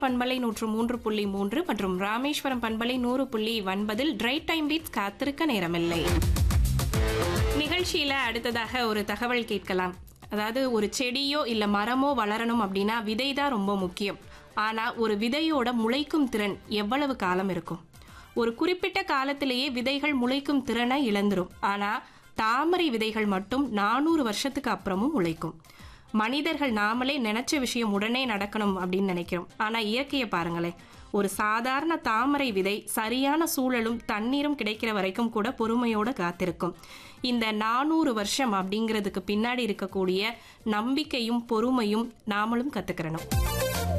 பண்பலை நூற்று மூன்று புள்ளி மூன்று மற்றும் ராமேஸ்வரம் பண்பலை நூறு புள்ளி ஒன்பதில் ட்ரை டைம் பீட்ஸ் காத்திருக்க நேரமில்லை நிகழ்ச்சியில அடுத்ததாக ஒரு தகவல் கேட்கலாம் அதாவது ஒரு செடியோ இல்ல மரமோ வளரணும் அப்படின்னா விதை தான் ரொம்ப முக்கியம் ஆனா ஒரு விதையோட முளைக்கும் திறன் எவ்வளவு காலம் இருக்கும் ஒரு குறிப்பிட்ட காலத்திலேயே விதைகள் முளைக்கும் திறனை இழந்துரும் ஆனா தாமரை விதைகள் மட்டும் நானூறு வருஷத்துக்கு அப்புறமும் முளைக்கும் மனிதர்கள் நாமளே நினைச்ச விஷயம் உடனே நடக்கணும் அப்படின்னு நினைக்கிறோம் ஆனா இயற்கையை பாருங்களேன் ஒரு சாதாரண தாமரை விதை சரியான சூழலும் தண்ணீரும் கிடைக்கிற வரைக்கும் கூட பொறுமையோட காத்திருக்கும் இந்த நானூறு வருஷம் அப்படிங்கிறதுக்கு பின்னாடி இருக்கக்கூடிய நம்பிக்கையும் பொறுமையும் நாமளும் கத்துக்கிறணும்